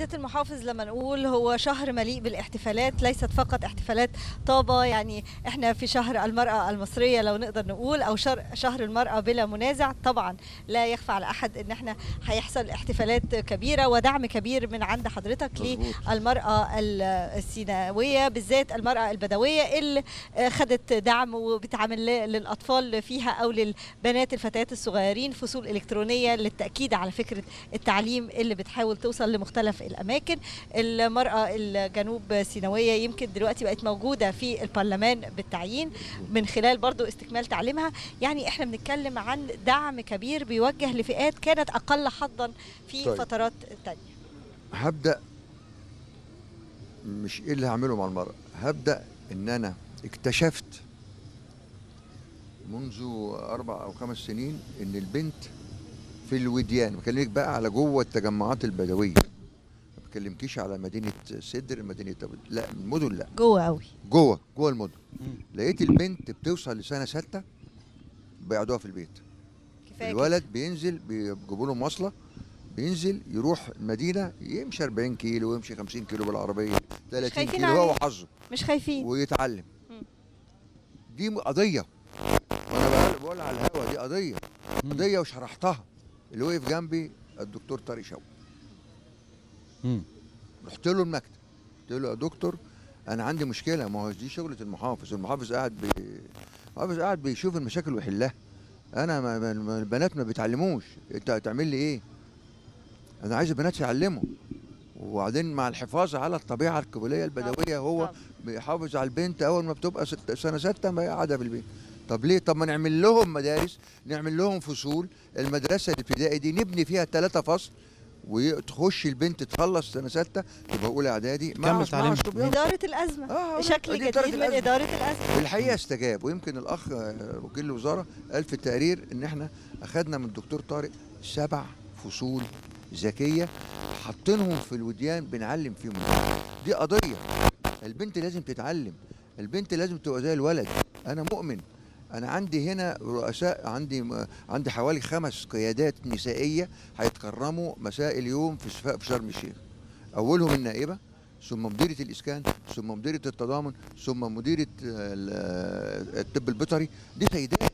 سياده المحافظ لما نقول هو شهر مليء بالاحتفالات ليست فقط احتفالات طابه يعني احنا في شهر المراه المصريه لو نقدر نقول او شهر شهر المراه بلا منازع طبعا لا يخفى على احد ان احنا هيحصل احتفالات كبيره ودعم كبير من عند حضرتك مظبوط. للمراه ال- السيناويه بالذات المراه البدويه اللي آه، خدت دعم وبتعمل ل- للاطفال فيها او للبنات الفتيات الصغيرين فصول الكترونيه للتاكيد على فكره التعليم اللي بتحاول توصل لمختلف الاماكن المراه الجنوب سيناويه يمكن دلوقتي بقت موجوده في البرلمان بالتعيين من خلال برضو استكمال تعليمها يعني احنا بنتكلم عن دعم كبير بيوجه لفئات كانت اقل حظا في طيب. فترات تانية هبدا مش ايه اللي هعمله مع المرأة هبدا ان انا اكتشفت منذ اربع او خمس سنين ان البنت في الوديان بكلمك بقى على جوه التجمعات البدويه ما بكلمكيش على مدينه سدر مدينه أبو- لا المدن لا جوه قوي جوه جوه المدن لقيت البنت بتوصل لسنه سته بيقعدوها في البيت كفايه الولد بينزل بيجيبوا له مواصله بينزل يروح المدينه يمشي 40 كيلو ويمشي 50 كيلو بالعربيه 30 خايفين كيلو هو عليه. وحظه كده. مش خايفين ويتعلم مم. دي م- قضيه وانا بقول- بقول على الهوا دي قضيه مم. قضيه وشرحتها اللي وقف جنبي الدكتور طارق شوقي مم. رحت له المكتب قلت له يا دكتور انا عندي مشكله ما هو دي شغله المحافظ المحافظ قاعد بي... المحافظ قاعد بيشوف المشاكل ويحلها انا ما... ما... ما- البنات ما بيتعلموش انت هتعمل لي ايه انا عايز البنات يتعلموا وبعدين مع الحفاظ على الطبيعه القبليه البدويه هو طبعاً. بيحافظ على البنت اول ما بتبقى ست... سنه سته ما يقعدها في البيت طب ليه طب ما نعمل لهم مدارس نعمل لهم فصول المدرسه الابتدائي دي نبني فيها ثلاثة فصل وتخش البنت تخلص سنه سته تبقى اولى اعدادي تكمل مع تعليم. الصبيان اداره الازمه آه، شكل دي جديد إدارة من الأزمة. اداره الازمه الحقيقه استجاب ويمكن الاخ آه، وكيل الوزاره قال في التقرير ان احنا اخذنا من الدكتور طارق سبع فصول ذكيه حاطينهم في الوديان بنعلم فيهم دي قضيه البنت لازم تتعلم البنت لازم تبقى زي الولد انا مؤمن انا عندي هنا رؤساء عندي عندي حوالي خمس قيادات نسائيه هيتكرموا مساء اليوم في صفاء في شرم الشيخ اولهم النائبه ثم مديرة الإسكان ثم مديرة التضامن ثم مديرة ال- الطب البيطري دي سيدات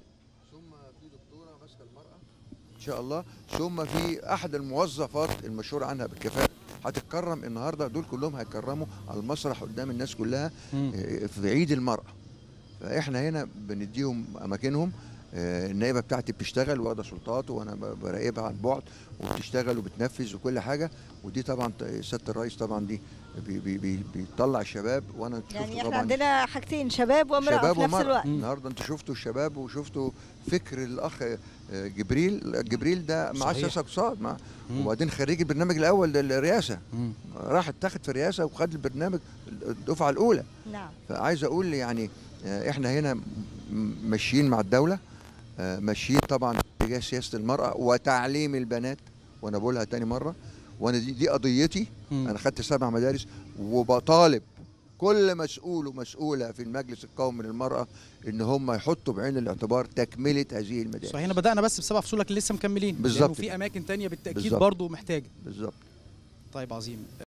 ثم في دكتورة ماسكة المرأة إن شاء الله ثم في أحد الموظفات المشهور عنها بالكفاءة هتتكرم النهارده دول كلهم هيتكرموا على المسرح قدام الناس كلها مم. آه، في عيد المرأة فاحنا هنا بنديهم اماكنهم آه، النائبه بتاعتي بتشتغل واخده سلطات وانا ب- براقبها عن بعد وبتشتغل وبتنفذ وكل حاجه ودي طبعا ت- سياده الرئيس طبعا دي بي بي بي بيطلع الشباب وانا يعني شفته احنا طبعا عندنا حاجتين شباب وامراه شباب في نفس ومرأة. الوقت مم. النهارده انت شفتوا الشباب وشفتوا فكر الاخ آه، جبريل جبريل ده معاه صحيح. سياسه اقتصاد مع مم. وبعدين خريج البرنامج الاول للرئاسه مم. راح اتاخد في الرئاسه وخد البرنامج الدفعه الاولى نعم فعايز اقول يعني آه، احنا هنا م- ماشيين مع الدوله آه، ماشيين طبعا تجاه سياسه المراه وتعليم البنات وانا بقولها تاني مره وانا دي, دي قضيتي مم. انا خدت سبع مدارس وبطالب كل مسؤول ومسؤوله في المجلس القومي للمراه ان هم يحطوا بعين الاعتبار تكمله هذه المدارس صحيح احنا بدأنا بس بسبع فصول لكن لسه مكملين بالظبط وفي أماكن تانية بالتأكيد بالظبط. برضو محتاجة بالظبط طيب عظيم